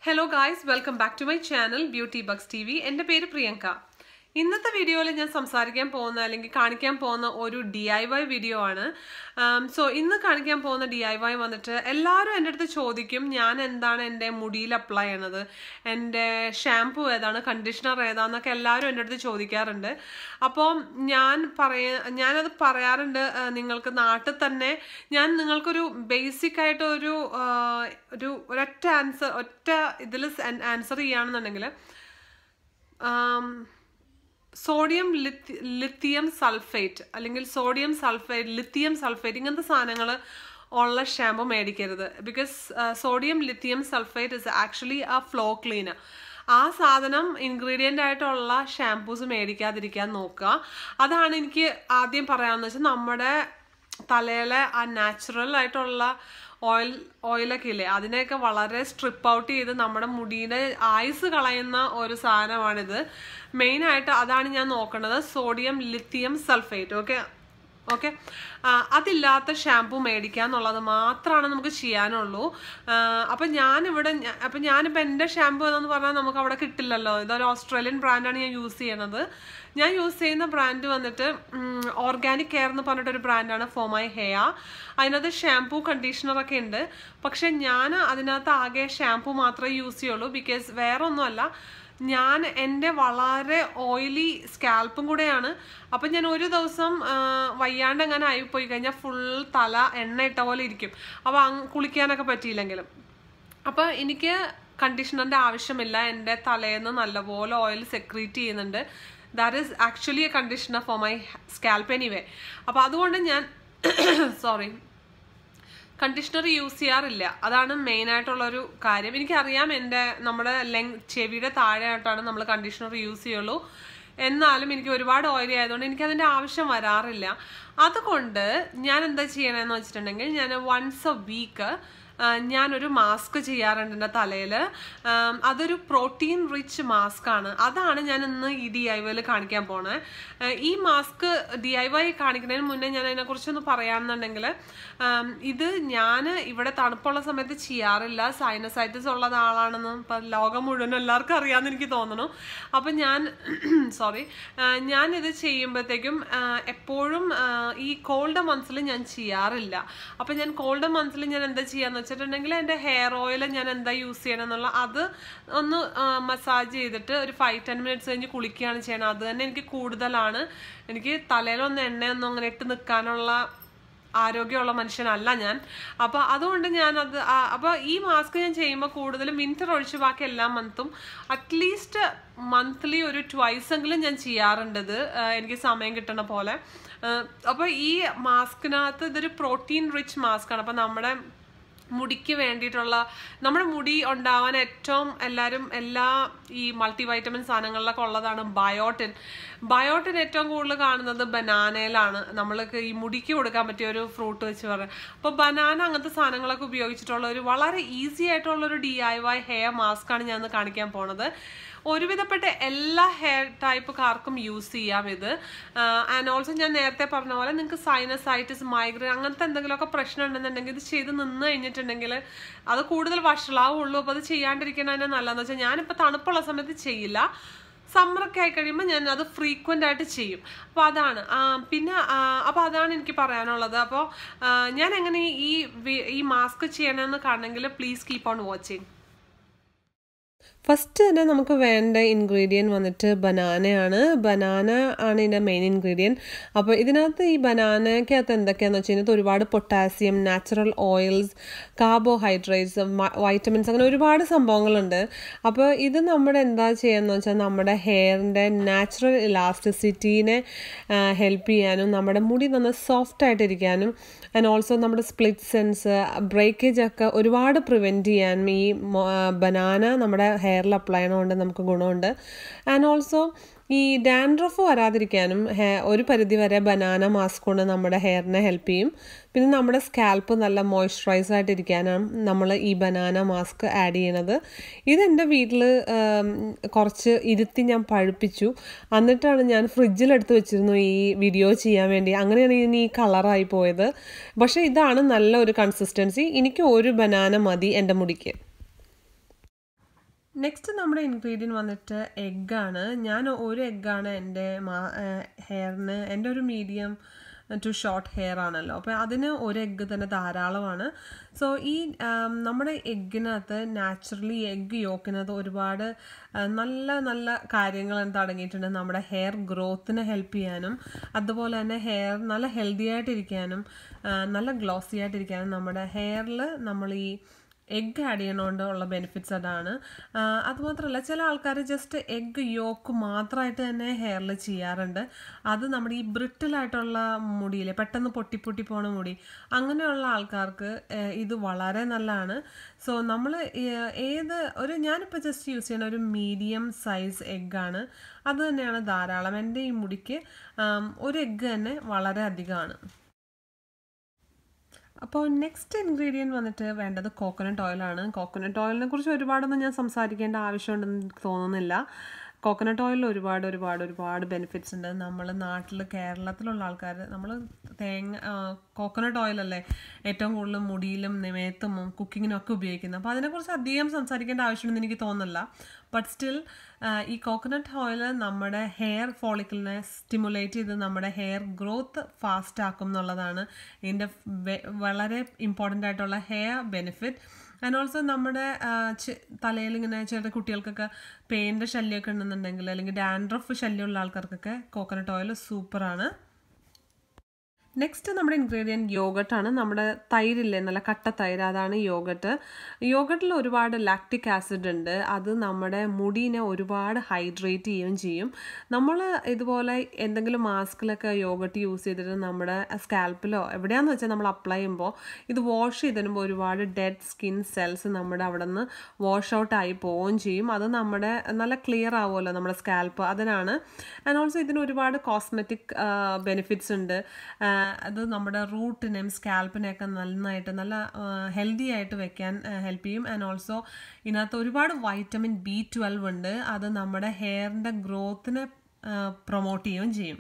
hello guys welcome back to my channel beauty bucks T V എൻ്റെ പേര് പ്രിയങ്ക ഇന്നത്തെ വീഡിയോയിൽ ഞാൻ സംസാരിക്കാൻ പോകുന്ന അല്ലെങ്കിൽ കാണിക്കാൻ പോകുന്ന ഒരു ഡി ഐ വൈ വീഡിയോ ആണ് സോ ഇന്ന് കാണിക്കാൻ പോകുന്ന ഡി ഐ വൈ വന്നിട്ട് എല്ലാവരും എൻ്റെ അടുത്ത് ചോദിക്കും ഞാൻ എന്താണ് എൻ്റെ മുടിയിൽ അപ്ലൈ ചെയ്യണത് എൻ്റെ ഷാംപൂ ഏതാണ് കണ്ടീഷണർ ഏതാന്നൊക്കെ എല്ലാവരും എൻ്റെ അടുത്ത് ചോദിക്കാറുണ്ട് അപ്പോൾ ഞാൻ പറയ ഞാനത് പറയാറുണ്ട് ആ, നിങ്ങൾക്ക് നാട്ടിൽ തന്നെ ഞാൻ നിങ്ങൾക്കൊരു ബേസിക് ആയിട്ട് ഒരു ആ, ഒരു ഒരൊറ്റ ആൻസർ ഒറ്റ ഇതിൽ ആൻസർ ചെയ്യുകയാണെന്നുണ്ടെങ്കിൽ സോഡിയം ലിത്തിയം സൾഫേറ്റ് അല്ലെങ്കിൽ സോഡിയം സൾഫേറ്റ് ലിത്തിയം സൾഫേറ്റ് ഇങ്ങനത്തെ സാധനങ്ങൾ ഉള്ള ഷാമ്പു മേടിക്കരുത് because sodium lithium sulphate is actually ആ ഫ്ലോ ക്ലീനർ ആ സാധനം ഇൻഗ്രീഡിയൻ്റ് ആയിട്ടുള്ള ഷാംപൂസ് മേടിക്കാതിരിക്കാൻ നോക്കുക അതാണ് എനിക്ക് ആദ്യം പറയാമെന്ന് വെച്ചാൽ നമ്മുടെ തലയിലെ ആ നാച്ചുറൽ ആയിട്ടുള്ള ഓയിൽ ഓയിലൊക്കെ ഇല്ലേ അതിനെയൊക്കെ വളരെ സ്ട്രിപ്പ് ഔട്ട് ചെയ്ത് നമ്മുടെ മുടിയുടെ ആയുസ് കളയുന്ന ഒരു സാധനമാണിത് മെയിനായിട്ട് അതാണ് ഞാൻ നോക്കുന്നത് sodium lithium sulphate okay okay അതില്ലാത്ത ഷാമ്പു മേടിക്കുക എന്നുള്ളത് മാത്രമാണ് നമുക്ക് ചെയ്യാനുള്ളൂ അപ്പം ഞാനിവിടെ ഞ- അപ്പം ഞാനിപ്പോൾ എൻ്റെ ഷാമ്പു എന്ന് പറഞ്ഞാൽ നമുക്ക് അവിടെ കിട്ടില്ലല്ലോ ഇതൊരു ഓസ്ട്രേലിയൻ ബ്രാൻഡാണ് ഞാൻ യൂസ് ചെയ്യണത് ഞാൻ യൂസ് ചെയ്യുന്ന ബ്രാൻഡ് വന്നിട്ട് ഓർഗാനിക് കെയർ എന്ന് പറഞ്ഞിട്ടൊരു ബ്രാൻഡാണ് ഫോർ മൈ ഹെയർ അതിനകത്ത് ഷാംപൂ കണ്ടീഷണറൊക്കെ ഉണ്ട് പക്ഷെ ഞാൻ അതിനകത്ത് ആകെ ഷാംപൂ മാത്രമേ യൂസ് ചെയ്യുള്ളൂ ബിക്കോസ് വേറെ ഒന്നുമല്ല ഞാൻ എൻ്റെ വളരെ ഓയിലി സ്കാൽപ്പും കൂടെയാണ് അപ്പം ഞാൻ ഒരു ദിവസം ആ, വയ്യാണ്ട് അങ്ങനെ ആയിപ്പോയി കഴിഞ്ഞാൽ ഫുൾ തല എണ്ണ ഇട്ട പോലെ ഇരിക്കും അപ്പോൾ അങ് കുളിക്കാനൊക്കെ പറ്റിയില്ലെങ്കിലും അപ്പോൾ എനിക്ക് കണ്ടീഷണറിൻ്റെ ആവശ്യമില്ല എൻ്റെ തലേന്ന് നല്ലപോലെ ഓയിൽ സെക്രീറ്റ് ചെയ്യുന്നുണ്ട് that is actually a conditioner for my scalp anyway അപ്പോൾ അതുകൊണ്ട് ഞാൻ സോറി കണ്ടീഷണർ യൂസ് ചെയ്യാറില്ല അതാണ് മെയിൻ ആയിട്ടുള്ളൊരു കാര്യം എനിക്കറിയാം എൻ്റെ നമ്മുടെ ലെങ് ചെവിയുടെ താഴെയായിട്ടാണ് നമ്മൾ കണ്ടീഷണർ യൂസ് ചെയ്യുള്ളൂ എന്നാലും എനിക്ക് ഒരുപാട് ഓയിലി ആയതുകൊണ്ട് എനിക്ക് അതിൻ്റെ ആവശ്യം വരാറില്ല അതുകൊണ്ട് ഞാൻ എന്താ ചെയ്യണമെന്ന് വെച്ചിട്ടുണ്ടെങ്കിൽ ഞാൻ വൺസ് എ വീക്ക് ഞാനൊരു മാസ്ക് ചെയ്യാറുണ്ട് എൻ്റെ തലയിൽ അതൊരു പ്രോട്ടീൻ റിച്ച് മാസ്ക് ആണ് അതാണ് ഞാൻ ഇന്ന് ഈ ഡി ഐ വൈയിൽ കാണിക്കാൻ പോണേ ആ, ഈ മാസ്ക് ഡി ഐ വൈ കാണിക്കുന്നതിന് മുന്നേ ഞാൻ അതിനെക്കുറിച്ചൊന്ന് പറയുകയാണെന്നുണ്ടെങ്കിൽ ആം, ഇത് ഞാൻ ഇവിടെ തണുപ്പുള്ള സമയത്ത് ചെയ്യാറില്ല സൈനസൈറ്റിസ് ഉള്ള ആളാണെന്ന് ഇപ്പം ലോകം മുഴുവൻ എല്ലാവർക്കും അറിയാമെന്ന് എനിക്ക് തോന്നുന്നു അപ്പം ഞാൻ സോറി ഞാനിത് ചെയ്യുമ്പോഴത്തേക്കും ആ, എപ്പോഴും ആ, ഈ കോൾഡ് മന്ത്സിൽ ഞാൻ ചെയ്യാറില്ല അപ്പം ഞാൻ കോൾഡ് മന്ത്സിൽ ഞാൻ എന്താ ചെയ്യാന്ന് വെച്ചിട്ടുണ്ടെങ്കിൽ എൻ്റെ ഹെയർ ഓയിൽ ഞാൻ എന്താ യൂസ് ചെയ്യണം എന്നുള്ള അത് ഒന്ന് മസാജ് ചെയ്തിട്ട് ഒരു ഫൈവ് ടെൻ മിനിറ്റ്സ് കഴിഞ്ഞ് കുളിക്കുകയാണ് ചെയ്യണം അത് തന്നെ എനിക്ക് കൂടുതലാണ് എനിക്ക് തലയിലൊന്നും എണ്ണയൊന്നും അങ്ങനെ ഇട്ട് നിൽക്കാനുള്ള ആരോഗ്യമുള്ള മനുഷ്യനല്ല ഞാൻ അപ്പോൾ അതുകൊണ്ട് ഞാൻ അത് അപ്പോൾ ഈ മാസ്ക് ഞാൻ ചെയ്യുമ്പോൾ കൂടുതലും വിന്റർ ഒഴിച്ച് ബാക്കി എല്ലാ മന്തും അറ്റ്ലീസ്റ്റ് മന്ത്ലി ഒരു ട്വൈസ് എങ്കിലും ഞാൻ ചെയ്യാറുണ്ട് ഇത് ആ, എനിക്ക് സമയം കിട്ടണ പോലെ അപ്പോൾ ഈ മാസ്കിനകത്ത് ഇതൊരു പ്രോട്ടീൻ റിച്ച് മാസ്കാണ് അപ്പോൾ നമ്മുടെ മുടിക്ക് വേണ്ടിയിട്ടുള്ള നമ്മുടെ മുടി ഉണ്ടാവാൻ ഏറ്റവും എല്ലാവരും എല്ലാ ഈ മൾട്ടി വൈറ്റമിൻ സാധനങ്ങളിലൊക്കെ ഉള്ളതാണ് ബയോട്ടിൻ ബയോട്ടിൻ ഏറ്റവും കൂടുതൽ കാണുന്നത് ബനാനയിലാണ് നമ്മൾക്ക് ഈ മുടിക്ക് കൊടുക്കാൻ പറ്റിയ ഒരു ഫ്രൂട്ട് വെച്ച് പറയാം അപ്പോൾ ബനാന അങ്ങനത്തെ സാധനങ്ങളൊക്കെ ഉപയോഗിച്ചിട്ടുള്ള ഒരു വളരെ ഈസി ആയിട്ടുള്ള ഒരു D I Y hair mask ആണ് ഞാൻ ഇന്ന് കാണിക്കാൻ പോണത് ഒരുവിധപ്പെട്ട എല്ലാ ഹെയർ ടൈപ്പുകാർക്കും യൂസ് ചെയ്യാം ഇത് ആൻഡ് ഓൾസോ ഞാൻ നേരത്തെ പറഞ്ഞ പോലെ നിങ്ങൾക്ക് സൈനസൈറ്റിസ് മൈഗ്രെയിൻ അങ്ങനത്തെ എന്തെങ്കിലുമൊക്കെ പ്രശ്നം ഉണ്ടെന്നുണ്ടെങ്കിൽ ഇത് ചെയ്ത് നിന്ന് കഴിഞ്ഞിട്ടുണ്ടെങ്കിൽ അത് കൂടുതൽ വഷളാവുള്ളൂ അപ്പോൾ അത് ചെയ്യാണ്ടിരിക്കണതിന് നല്ലതെന്ന് വെച്ചാൽ ഞാനിപ്പോൾ തണുപ്പുള്ള സമയത്ത് ചെയ്യില്ല സമ്മറൊക്കെ ആയി കഴിയുമ്പോൾ ഞാൻ അത് ഫ്രീക്വൻ്റ് ആയിട്ട് ചെയ്യും അപ്പോൾ അതാണ് ആ, പിന്നെ അപ്പോൾ അതാണ് എനിക്ക് പറയാനുള്ളത് അപ്പോൾ ഞാൻ എങ്ങനെ ഈ വി- ഈ മാസ്ക് ചെയ്യണമെന്ന് കാണണമെങ്കിൽ please keep on watching first തന്നെ നമുക്ക് വേണ്ട ഇൻഗ്രീഡിയൻറ്റ് വന്നിട്ട് ബനാനയാണ് ബനാന ആണ് ഇതിൻ്റെ മെയിൻ ഇൻഗ്രീഡിയൻറ്റ് അപ്പോൾ ഇതിനകത്ത് ഈ ബനാനയ്ക്കകത്ത് എന്തൊക്കെയാണെന്ന് വെച്ച് കഴിഞ്ഞാൽ ഒരുപാട് potassium natural oils carbohydrates vitamins അങ്ങനെ ഒരുപാട് സംഭവങ്ങളുണ്ട് അപ്പോൾ ഇത് നമ്മുടെ എന്താ ചെയ്യാന്ന് വെച്ചാൽ നമ്മുടെ ഹെയറിൻ്റെ നാച്ചുറൽ ഇലാസ്റ്റിസിറ്റീനെ ഹെൽപ്പ് ചെയ്യാനും നമ്മുടെ മുടി നന്ന സോഫ്റ്റ് ആയിട്ടിരിക്കാനും ആൻഡ് ഓൾസോ നമ്മുടെ സ്പ്ലിറ്റ് സെൻസ് ബ്രേക്കേജ് ഒക്കെ ഒരുപാട് പ്രിവെൻറ്റ് ചെയ്യാനും ഈ ബനാന നമ്മുടെ ഹെയറിൽ അപ്ലൈ ചെയ്യണതുകൊണ്ട് നമുക്ക് ഗുണമുണ്ട് ആൻഡ് ഓൾസോ ഈ ഡാൻഡ്രഫ് വരാതിരിക്കാനും ഹെ ഒരു പരിധി വരെ ബനാന മാസ്ക് കൊണ്ട് നമ്മുടെ ഹെയറിനെ ഹെൽപ്പ് ചെയ്യും പിന്നെ നമ്മുടെ സ്കാൽപ്പ് നല്ല മോയ്സ്ചറൈസ് ആയിട്ടിരിക്കാനാണ് നമ്മൾ ഈ ബനാന മാസ്ക് ആഡ് ചെയ്യണത് ഇതെൻ്റെ വീട്ടിൽ കുറച്ച് ഇരുത്തി ഞാൻ പഴുപ്പിച്ചു എന്നിട്ടാണ് ഞാൻ ഫ്രിഡ്ജിലെടുത്ത് വെച്ചിരുന്നു ഈ വീഡിയോ ചെയ്യാൻ വേണ്ടി അങ്ങനെയാണ് ഇതിന് ഈ കളറായി പോയത് പക്ഷേ ഇതാണ് നല്ല ഒരു കൺസിസ്റ്റൻസി എനിക്ക് ഒരു ബനാന മതി എൻ്റെ മുടിക്ക് നെക്സ്റ്റ് നമ്മുടെ ഇൻഗ്രീഡിയൻറ്റ് വന്നിട്ട് എഗ്ഗാണ് ഞാൻ ഒരു എഗ്ഗാണ് എൻ്റെ മാ ഹെയറിന് എൻ്റെ ഒരു മീഡിയം ടു ഷോർട്ട് ഹെയർ ആണല്ലോ അപ്പോൾ അതിന് ഒരു എഗ്ഗ് തന്നെ ധാരാളമാണ് സോ ഈ നമ്മുടെ എഗ്ഗിനകത്ത് നാച്ചുറലി എഗ്ഗ് യോക്കിനകത്ത് ഒരുപാട് നല്ല നല്ല കാര്യങ്ങൾ അടങ്ങിയിട്ടുണ്ട് നമ്മുടെ ഹെയർ ഗ്രോത്തിനെ ഹെൽപ്പ് ചെയ്യാനും അതുപോലെ തന്നെ ഹെയർ നല്ല ഹെൽത്തി ആയിട്ടിരിക്കാനും നല്ല ഗ്ലോസി ആയിട്ടിരിക്കാനും നമ്മുടെ ഹെയറിൽ നമ്മൾ ഈ എഗ്ഗ് ആഡ് ചെയ്യണോണ്ട് ഉള്ള ബെനിഫിറ്റ്സ് അതാണ് അതുമാത്രമല്ല ചില ആൾക്കാർ ജസ്റ്റ് എഗ്ഗ് യോക്ക് മാത്രമായിട്ട് തന്നെ ഹെയറിൽ ചെയ്യാറുണ്ട് അത് നമ്മുടെ ഈ ബ്രിട്ടിലായിട്ടുള്ള മുടിയിലെ പെട്ടെന്ന് പൊട്ടി പൊട്ടി പോണ മുടി അങ്ങനെയുള്ള ആൾക്കാർക്ക് ഇത് വളരെ നല്ലതാണ് സോ നമ്മൾ ഏത് ഒരു ഞാനിപ്പോൾ ജസ്റ്റ് യൂസ് ചെയ്യുന്ന ഒരു മീഡിയം സൈസ് എഗ്ഗാണ് അത് തന്നെയാണ് ധാരാളം എൻ്റെ ഈ മുടിക്ക് ഒരു എഗ്ഗ് തന്നെ വളരെ അധികമാണ് അപ്പോൾ നെക്സ്റ്റ് ഇൻഗ്രീഡിയൻറ്റ് വന്നിട്ട് വേണ്ടത് കോക്കനട്ട് ഓയിലാണ് കോക്കനട്ട് ഓയിലിനെ കുറിച്ച് ഒരുപാടൊന്നും ഞാൻ സംസാരിക്കേണ്ട ആവശ്യമുണ്ടെന്ന് എനിക്ക് തോന്നുന്നില്ല കോക്കനട്ട് ഓയിലിൽ ഒരുപാട് ഒരുപാട് ഒരുപാട് ബെനിഫിറ്റ്സ് ഉണ്ട് നമ്മൾ നാട്ടിൽ കേരളത്തിലുള്ള ആൾക്കാർ നമ്മൾ തേങ്ങ കോക്കനട്ട് ഓയിലല്ലേ ഏറ്റവും കൂടുതൽ മുടിയിലും മേത്തും കുക്കിങ്ങിനും ഒക്കെ ഉപയോഗിക്കുന്നത് അപ്പോൾ അതിനെക്കുറിച്ച് അധികം സംസാരിക്കേണ്ട ആവശ്യമുണ്ടെന്ന് എനിക്ക് തോന്നുന്നില്ല ബട്ട് സ്റ്റിൽ ഈ കോക്കനട്ട് ഓയിൽ നമ്മുടെ ഹെയർ ഫോളിക്കിളിനെ സ്റ്റിമുലേറ്റ് ചെയ്ത് നമ്മുടെ ഹെയർ ഗ്രോത്ത് ഫാസ്റ്റ് ആക്കും എന്നുള്ളതാണ് ഇതിൻ്റെ വളരെ ഇമ്പോർട്ടൻ്റ് ആയിട്ടുള്ള ഹെയർ ബെനിഫിറ്റ് ആൻഡ് ഓൾസോ നമ്മുടെ തലയിൽ ഇങ്ങനെ ചെറിയ കുട്ടികൾക്കൊക്കെ പെയിൻ്റെ ശല്യമൊക്കെ ഉണ്ടെന്നുണ്ടെങ്കിൽ അല്ലെങ്കിൽ ഡാൻഡ്രഫ് ശല്യമുള്ള ആൾക്കാർക്കൊക്കെ കോക്കനട്ട് ഓയിൽ സൂപ്പറാണ് നെക്സ്റ്റ് നമ്മുടെ ഇൻഗ്രീഡിയൻറ്റ് യോഗട്ടാണ് നമ്മുടെ തൈരില്ലേ നല്ല കട്ട തൈര് അതാണ് യോഗട്ട് യോഗട്ടിൽ ഒരുപാട് ലാക്റ്റിക് ആസിഡ് ഉണ്ട് അത് നമ്മുടെ മുടീനെ ഒരുപാട് ഹൈഡ്രേറ്റ് ചെയ്യുകയും ചെയ്യും നമ്മൾ ഇതുപോലെ എന്തെങ്കിലും മാസ്കിലൊക്കെ യോഗട്ട് യൂസ് ചെയ്തിട്ട് നമ്മുടെ സ്കാൽപ്പിലോ എവിടെയാണെന്ന് വെച്ചാൽ നമ്മൾ അപ്ലൈ ചെയ്യുമ്പോൾ ഇത് വാഷ് ചെയ്ത് തരുമ്പോൾ ഒരുപാട് ഡെഡ് സ്കിൻ സെൽസ് നമ്മുടെ അവിടെ നിന്ന് വാഷ് ഔട്ട് ആയി പോവുകയും ചെയ്യും അത് നമ്മുടെ നല്ല ക്ലിയർ ആവുമല്ലോ നമ്മുടെ സ്കാൽപ്പ് അതിനാണ് ആൻഡ് ഓൾസോ ഇതിന് ഒരുപാട് കോസ്മെറ്റിക് ബെനിഫിറ്റ്സ് ഉണ്ട് അത് നമ്മുടെ റൂട്ടിനെയും സ്കാൽപ്പിനെയൊക്കെ നന്നായിട്ട് നല്ല ഹെൽത്തി ആയിട്ട് വെക്കാൻ ഹെൽപ്പ് ചെയ്യും ആൻഡ് ഓൾസോ ഇതിനകത്ത് ഒരുപാട് വൈറ്റമിൻ ബി ട്വൽവ് ഉണ്ട് അത് നമ്മുടെ ഹെയറിൻ്റെ ഗ്രോത്തിനെ പ്രൊമോട്ട് ചെയ്യുകയും ചെയ്യും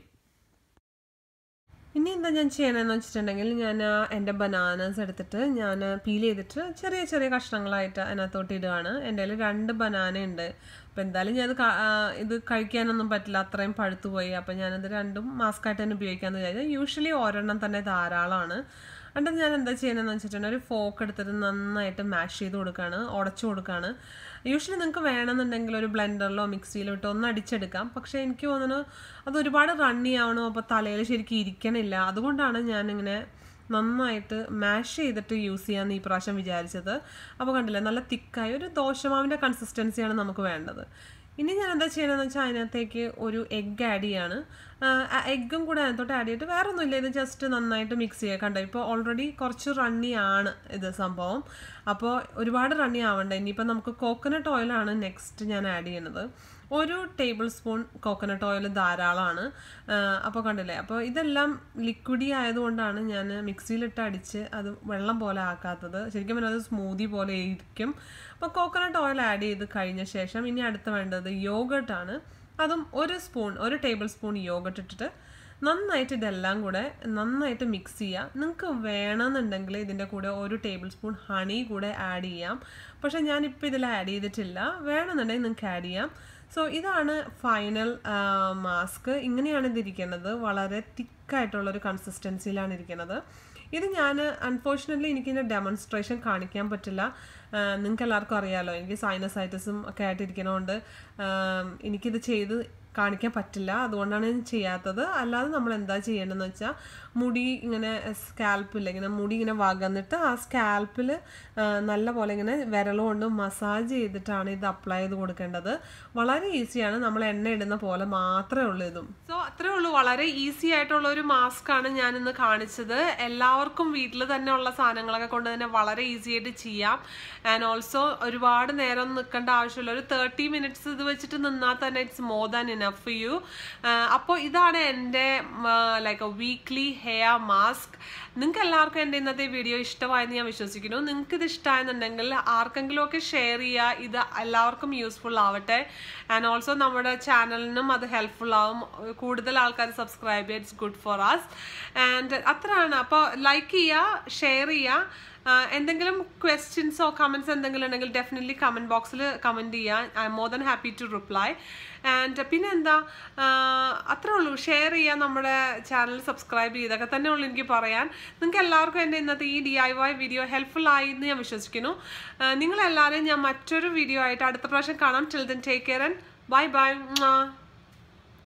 ഇനി എന്താ ഞാൻ ചെയ്യണമെന്ന് വെച്ചിട്ടുണ്ടെങ്കിൽ ഞാൻ എൻ്റെ ബനാനസ് എടുത്തിട്ട് ഞാൻ പീൽ ചെയ്തിട്ട് ചെറിയ ചെറിയ കഷ്ണങ്ങളായിട്ട് അതിനകത്തോട്ട് ഇടുകയാണ് എൻ്റെ കയ്യിൽ രണ്ട് ബനാന ഉണ്ട് അപ്പോൾ എന്തായാലും ഞാൻ ഇത് കഴിക്കാനൊന്നും പറ്റില്ല അത്രയും പഴുത്തു പോയി അപ്പോൾ ഞാനത് രണ്ടും മാസ്കായിട്ട് തന്നെ ഉപയോഗിക്കാമെന്ന് വിചാരിച്ചു യൂഷ്വലി ഒരെണ്ണം തന്നെ ധാരാളമാണ് എന്നിട്ട് ഞാൻ എന്താ ചെയ്യുന്നതെന്ന് വെച്ചിട്ടുണ്ടെങ്കിൽ ഒരു ഫോക്ക് എടുത്തിട്ട് നന്നായിട്ട് മാഷ് ചെയ്ത് കൊടുക്കുകയാണ് ഉടച്ചു കൊടുക്കുകയാണ് യൂഷ്വലി നിങ്ങൾക്ക് വേണമെന്നുണ്ടെങ്കിൽ ഒരു ബ്ലെൻഡറിലോ മിക്സിയിലോ ഇട്ടോ ഒന്ന് അടിച്ചെടുക്കാം പക്ഷേ എനിക്ക് തോന്നുന്നു അത് ഒരുപാട് റണ്ണി ആവണോ അപ്പോൾ തലയിൽ ശരിക്കും ഇരിക്കണില്ല അതുകൊണ്ടാണ് ഞാനിങ്ങനെ നന്നായിട്ട് മാഷ് ചെയ്തിട്ട് യൂസ് ചെയ്യാമെന്ന് ഈ പ്രാവശ്യം വിചാരിച്ചത് അപ്പോൾ കണ്ടില്ലേ നല്ല തിക്കായ ഒരു ദോശമാവിൻ്റെ കൺസിസ്റ്റൻസിയാണ് നമുക്ക് വേണ്ടത് ഇനി ഞാൻ എന്താ ചെയ്യണമെന്ന് വെച്ചാൽ അതിനകത്തേക്ക് ഒരു എഗ്ഗ് ആഡ് ചെയ്യാണ് എഗ്ഗും കൂടെ അതിനകത്തോട്ട് ആഡ് ചെയ്തിട്ട് വേറെ ഒന്നുമില്ല ഇത് ജസ്റ്റ് നന്നായിട്ട് മിക്സ് ചെയ്യുക കണ്ടോ ഇപ്പോൾ ഓൾറെഡി കുറച്ച് റണ്ണി ആണ് ഇത് സംഭവം അപ്പോൾ ഒരുപാട് റണ്ണി ആവണ്ട ഇനിയിപ്പോൾ നമുക്ക് കോക്കനട്ട് ഓയിലാണ് നെക്സ്റ്റ് ഞാൻ ആഡ് ചെയ്യുന്നത് ഒരു ടേബിൾ സ്പൂൺ കോക്കനട്ട് ഓയിൽ ധാരാളമാണ് അപ്പോൾ കണ്ടില്ലേ അപ്പോൾ ഇതെല്ലാം ലിക്വിഡി ആയതുകൊണ്ടാണ് ഞാൻ മിക്സിയിലിട്ട് അടിച്ച് അത് വെള്ളം പോലെ ആക്കാത്തത് ശരിക്കും പറഞ്ഞാൽ അത് സ്മൂതി പോലെ ഇരിക്കും അപ്പോൾ കോക്കനട്ട് ഓയിൽ ആഡ് ചെയ്ത് കഴിഞ്ഞ ശേഷം ഇനി അടുത്ത വേണ്ടത് യോഗട്ടാണ് അതും ഒരു സ്പൂൺ ഒരു ടേബിൾ സ്പൂൺ യോഗട്ട് ഇട്ടിട്ട് നന്നായിട്ട് ഇതെല്ലാം കൂടെ നന്നായിട്ട് മിക്സ് ചെയ്യുക നിങ്ങൾക്ക് വേണമെന്നുണ്ടെങ്കിൽ ഇതിൻ്റെ കൂടെ ഒരു ടേബിൾ സ്പൂൺ ഹണി കൂടെ ആഡ് ചെയ്യാം പക്ഷേ ഞാനിപ്പോൾ ഇതിൽ ആഡ് ചെയ്തിട്ടില്ല വേണമെന്നുണ്ടെങ്കിൽ നിങ്ങൾക്ക് ആഡ് ചെയ്യാം സോ ഇതാണ് ഫൈനൽ മാസ്ക് ഇങ്ങനെയാണ് ഇതിരിക്കുന്നത് വളരെ തിക്കായിട്ടുള്ളൊരു കൺസിസ്റ്റൻസിയിലാണ് ഇരിക്കുന്നത് ഇത് ഞാൻ അൺഫോർച്ചുനേറ്റ്ലി എനിക്കിതിൻ്റെ ഡെമോൺസ്ട്രേഷൻ കാണിക്കാൻ പറ്റില്ല നിങ്ങൾക്ക് എല്ലാവർക്കും അറിയാമല്ലോ എനിക്ക് സൈനസൈറ്റിസും ഒക്കെ ആയിട്ടിരിക്കണതുകൊണ്ട് എനിക്കിത് ചെയ്ത് കാണിക്കാൻ പറ്റില്ല അതുകൊണ്ടാണ് ഞാൻ ചെയ്യാത്തത് അല്ലാതെ നമ്മൾ എന്താ ചെയ്യേണ്ടതെന്ന് വെച്ചാൽ മുടി ഇങ്ങനെ സ്കാൽപ്പിൽ ഇങ്ങനെ മുടി ഇങ്ങനെ വകന്നിട്ട് ആ സ്കാൽപ്പിൽ നല്ല പോലെ ഇങ്ങനെ വിരൽ കൊണ്ട് മസാജ് ചെയ്തിട്ടാണ് ഇത് അപ്ലൈ ചെയ്ത് കൊടുക്കേണ്ടത് വളരെ ഈസിയാണ് നമ്മൾ എണ്ണ ഇടുന്ന പോലെ മാത്രമേ ഉള്ളൂ ഇതും സോ അത്രേ ഉള്ളൂ വളരെ ഈസി ആയിട്ടുള്ള ഒരു മാസ്ക് ആണ് ഞാൻ ഇന്ന് കാണിച്ചത് എല്ലാവർക്കും വീട്ടിൽ തന്നെ ഉള്ള സാധനങ്ങളൊക്കെ കൊണ്ട് തന്നെ വളരെ ഈസി ആയിട്ട് ചെയ്യാം ആൻഡ് ഓൾസോ ഒരുപാട് നേരം നിൽക്കേണ്ട ആവശ്യമില്ല ഒരു തേർട്ടി മിനിറ്റ്സ് ഇത് വെച്ചിട്ട് നിന്നാൽ തന്നെ it's more than enough you അപ്പോൾ ഇതാണ് എൻ്റെ ലൈക്ക് വീക്ക്ലി ഹെയർ മാസ്ക് നിങ്ങൾക്ക് എല്ലാവർക്കും എൻ്റെ ഇന്നത്തെ വീഡിയോ ഇഷ്ടമായെന്ന് ഞാൻ വിശ്വസിക്കുന്നു നിങ്ങൾക്ക് ഇത് ഇഷ്ടമായെന്നുണ്ടെങ്കിൽ ആർക്കെങ്കിലും ഒക്കെ ഷെയർ ചെയ്യുക ഇത് എല്ലാവർക്കും യൂസ്ഫുൾ ആവട്ടെ ആൻഡ് ഓൾസോ നമ്മുടെ ചാനലിനും അത് ഹെൽപ്ഫുൾ ആവും കൂടുതൽ ആൾക്കാർ സബ്സ്ക്രൈബ് ചെയ്യുക it's good for us and അത്രയാണ് അപ്പോൾ ലൈക്ക് ചെയ്യുക ഷെയർ ചെയ്യുക എന്തെങ്കിലും ക്വസ്റ്റ്യൻസോ കമൻസ് എന്തെങ്കിലും ഉണ്ടെങ്കിൽ ഡെഫിനറ്റ്ലി കമൻറ്റ് ബോക്സിൽ കമൻറ്റ് ചെയ്യാൻ I'm more than happy to reply and പിന്നെ എന്താ അത്രേ ഉള്ളൂ ഷെയർ ചെയ്യാൻ നമ്മുടെ ചാനൽ സബ്സ്ക്രൈബ് ചെയ്തൊക്കെ തന്നെ ഉള്ളൂ എനിക്ക് പറയാൻ നിങ്ങൾക്ക് എല്ലാവർക്കും എൻ്റെ ഇന്നത്തെ ഈ D I Y video helpful ആയി എന്ന് ഞാൻ വിശ്വസിക്കുന്നു നിങ്ങളെല്ലാവരെയും ഞാൻ മറ്റൊരു വീഡിയോ ആയിട്ട് അടുത്ത പ്രാവശ്യം കാണാം till then take care and bye by